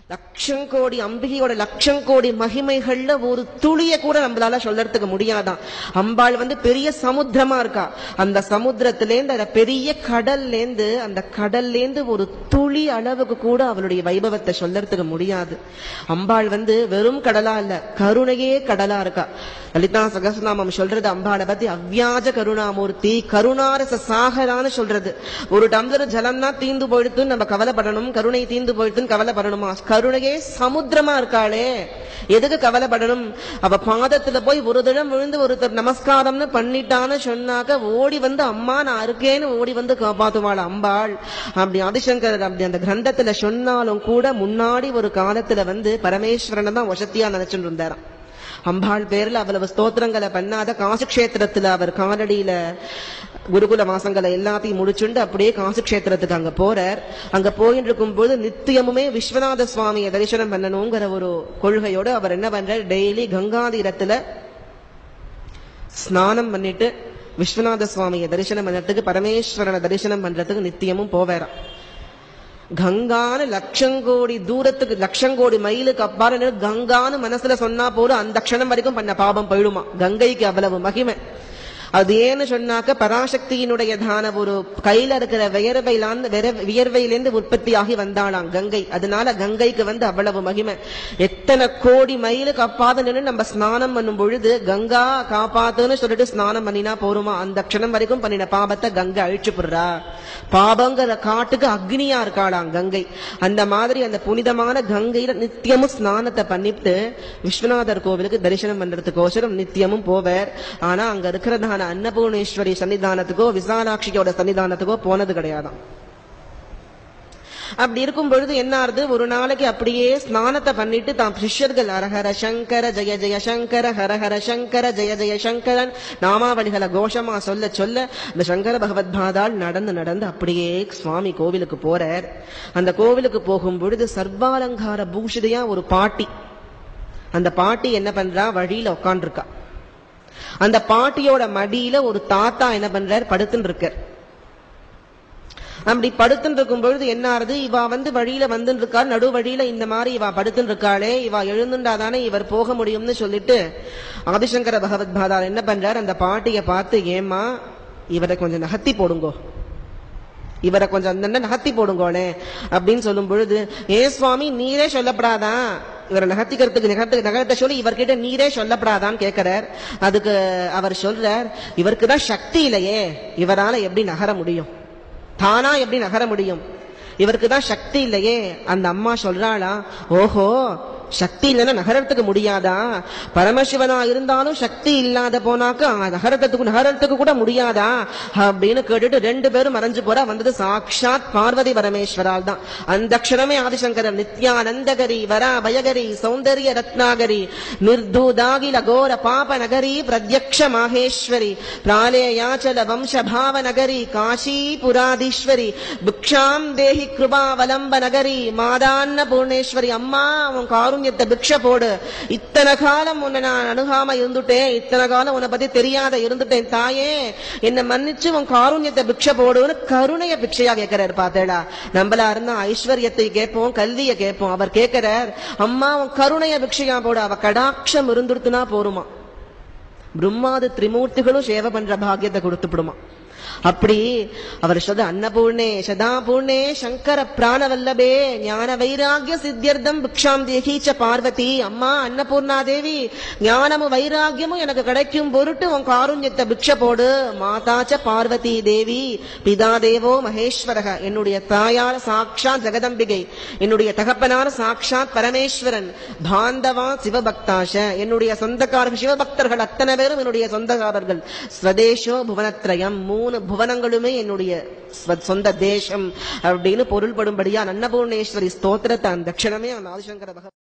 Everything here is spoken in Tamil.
லட்சம் கோடி அம்பிகையோட லட்சம் கோடி மகிமைகள்ல ஒரு துளிய கூட நம்மளால சொல்லறதுக்கு முடியாதான் அம்பாள் வந்து பெரிய சமுத்திரமா இருக்கா அந்த சமுத்திரத்திலேந்து அந்த பெரிய கடல்லேந்து அந்த கடல்லேந்து ஒரு துளி அளவுக்கு கூட அவளுடைய வைபவத்தை சொல்லறதுக்கு முடியாது அம்பாள் வந்து வெறும் கடலா இல்ல கருணையே கடலா இருக்கா லலிதா சகசநாமம் சொல்றது அம்பாளை பத்தி அவ்வியாஜ கருணாமூர்த்தி கருணாரச சாகரான்னு சொல்றது ஒரு டம்ளர் ஜலம் தான் தீந்து போயிடுத்துன்னு நம்ம கவலைப்படணும் கருணை தீந்து போயிடுத்துன்னு கவலைப்படணுமா கருணையே சமுத்திரமா இருக்காளே எதுக்கு கவலைப்படணும் அவ பாதத்துல போய் ஒரு தினம் விழுந்து ஒருத்தர் நமஸ்காரம்னு பண்ணிட்டான்னு சொன்னாக்க ஓடி வந்து அம்மா நான் இருக்கேன்னு ஓடி வந்து காப்பாத்துவாள் அம்பாள் அப்படி ஆதிசங்கர் அப்படி அந்த கிரந்தத்துல சொன்னாலும் கூட முன்னாடி ஒரு காலத்துல வந்து பரமேஸ்வரனை தான் வசத்தியா நினைச்சுட்டு இருந்தாராம் அம்பாள் பேர்ல அவ்வளவு ஸ்தோத்திரங்களை பண்ணாத காசு கஷேத்திரத்துல அவர் காலடியில குருகுல மாசங்களை எல்லாத்தையும் முடிச்சுண்டு அப்படியே காசு கஷேத்திரத்துக்கு அங்க போறார் அங்க போயிட்டு இருக்கும்போது நித்தியமுமே விஸ்வநாத சுவாமியை தரிசனம் பண்ணணுங்கிற ஒரு கொள்கையோட அவர் என்ன பண்றார் டெய்லி கங்காதீரத்துல ஸ்நானம் பண்ணிட்டு விஸ்வநாத சுவாமியை தரிசனம் பண்றதுக்கு பரமேஸ்வரனை தரிசனம் பண்றதுக்கு நித்தியமும் போவாராம் கங்கான்னு லட்சம் கோடி தூரத்துக்கு லட்சம் கோடி மைலுக்கு அப்பாறு நின்னு கங்கான்னு மனசுல சொன்னா போதும் அந்த க்ஷணம் வரைக்கும் பண்ண பாபம் போயிடுமா கங்கைக்கு அவ்வளவு மகிமை அது ஏன்னு சொன்னாக்க பராசக்தியினுடைய தான ஒரு கையில இருக்கிற வியர்வையிலாந்து விர- வியர்வையிலிருந்து உற்பத்தி ஆகி வந்தாளாம் கங்கை அதனால கங்கைக்கு வந்து அவ்வளவு மகிமை எத்தனை கோடி மைலுக்கு அப்பாத நின்று நம்ம ஸ்நானம் பண்ணும் பொழுது கங்கா காப்பாத்துன்னு சொல்லிட்டு ஸ்நானம் பண்ணினா போருமா அந்த க்ஷணம் வரைக்கும் பண்ணின பாபத்தை கங்கை அழிச்சு போடுறா பாபங்கிற காட்டுக்கு அக்னியா இருக்காளாம் கங்கை அந்த மாதிரி அந்த புனிதமான கங்கையில நித்தியமும் ஸ்நானத்தை பண்ணிட்டு விஸ்வநாதர் கோவிலுக்கு தரிசனம் பண்றதுக்கோசரம் நித்தியமும் போவார் ஆனா அங்க இருக்கிறதான அன்னபூர்ணேஸ்வரி சன்னிதானத்துக்கோ விசாலாட்சியோட சன்னிதானத்துக்கோ போனது கிடையாதாம் அப்படி இருக்கும் பொழுது என்ன ஆறுது ஒரு நாளைக்கு அப்படியே ஸ்நானத்தை பண்ணிட்டு தான் சிஷ்யர்கள் ஹரஹர சங்கர ஜெய ஜெய சங்கர ஹரஹர சங்கர ஜெய ஜெய சங்கரன் நாமாவளிகளை கோஷமா சொல்ல சொல்ல அந்த சங்கர பகவத் பாதால் நடந்து நடந்து அப்படியே சுவாமி கோவிலுக்கு போறார் அந்த கோவிலுக்கு போகும் பொழுது சர்வாலங்கார பூஷிதையா ஒரு பாட்டி அந்த பாட்டி என்ன பண்றா வழியில உட்காந்துருக்கா அந்த பாட்டியோட மடியில ஒரு தாத்தா என்ன பண்றார் படுத்துன்னு இருக்கார் அப்படி படுத்துன்னு இருக்கும் பொழுது என்ன ஆறுது இவா வந்து வழியில வந்துட்டு இருக்கா நடு வழியில இந்த மாதிரி இவா படுத்துன்னு இருக்காளே இவா எழுந்துண்டாதானே இவர் போக முடியும்னு சொல்லிட்டு ஆதிசங்கர பகவத் பாதார் என்ன பண்றார் அந்த பாட்டிய பார்த்து ஏம்மா இவரை கொஞ்சம் நகர்த்தி போடுங்கோ இவரை கொஞ்சம் அந்த நகர்த்தி போடுங்கோனே அப்படின்னு சொல்லும் பொழுது ஏ சுவாமி நீரே சொல்லப்படாதா இவரை நகர்த்திக்கிறதுக்கு நகர்த்து நகரத்தை சொல்லி இவர்கிட்ட நீரே சொல்லப்படாதான்னு கேட்கிறார் அதுக்கு அவர் சொல்றார் இவருக்கு தான் சக்தி இல்லையே இவரால எப்படி நகர முடியும் தானா எப்படி நகர முடியும் இவருக்கு தான் சக்தி இல்லையே அந்த அம்மா சொல்றாளா ஓஹோ சக்தி இல்லைன்னா நகரத்துக்கு முடியாதா பரமசிவனா இருந்தாலும் சக்தி இல்லாத போனாக்க நகரத்துக்கு நகரத்துக்கு கூட முடியாதா அப்படின்னு கேட்டுட்டு ரெண்டு பேரும் மறைஞ்சு போறா வந்தது சாக்ஷாத் பார்வதி பரமேஸ்வரால் தான் அந்த க்ஷணமே ஆதிசங்கரர் நித்யானந்தகரி வரா பயகரி சௌந்தர்ய ரத்னாகரி நிர்தூதாகில கோர பாப நகரி பிரத்யக்ஷ மாகேஸ்வரி பிராலேயாச்சல வம்ச பாவ நகரி காஷி புராதீஸ்வரி பிக்ஷாம் தேஹி கிருபாவலம்ப நகரி மாதான்ன பூர்ணேஸ்வரி அம்மா உன் காருண்யத்தை பிக்ஷ போடு இத்தனை காலம் உன்னை நான் அணுகாம இருந்துட்டேன் இத்தனை காலம் உன்னை பத்தி தெரியாத இருந்துட்டேன் தாயே என்னை மன்னிச்சு உன் காருண்யத்தை பிக்ஷ போடுன்னு கருணைய பிக்ஷையா கேட்கிறார் பார்த்தேடா நம்மளா இருந்தா ஐஸ்வர்யத்தை கேட்போம் கல்வியை கேட்போம் அவர் கேட்கிறார் அம்மா உன் கருணைய பிக்ஷையா போடு அவ கடாட்சம் இருந்துடுத்துனா போருமா பிரம்மாது திரிமூர்த்திகளும் சேவை பண்ற பாக்கியத்தை கொடுத்துப்படுமா அப்படி அவர் சொல்ற அன்னபூர்ணே சதாபூர்ணே சங்கர பிராணவல்லபே ஞான வைராகிய சித்தியர்த்தம் பிக்ஷாம் தேகீச்ச பார்வதி அம்மா அன்னபூர்ணா தேவி ஞானமும் வைராகியமும் எனக்கு கிடைக்கும் பொருட்டு உன் காருண்யத்தை பிக்ஷ போடு மாதாச்ச பார்வதி தேவி பிதா தேவோ மகேஸ்வரக என்னுடைய தாயார் சாக்ஷாத் ஜெகதம்பிகை என்னுடைய தகப்பனார் சாக்ஷாத் பரமேஸ்வரன் பாந்தவா சிவபக்தாஷ என்னுடைய சொந்தக்காரர்கள் சிவபக்தர்கள் அத்தனை பேரும் என்னுடைய சொந்தக்காரர்கள் ஸ்வதேஷோ புவனத்ரயம் மூணு புவனங்களுமே என்னுடைய ஸ்வ- சொந்த தேசம் அப்படின்னு பொருள்படும்படியா அன்னபூர்ணேஸ்வரி ஸ்தோத்திரத்தை அந்த க்ஷணமே அந்த ஆதிசங்கர பகவான்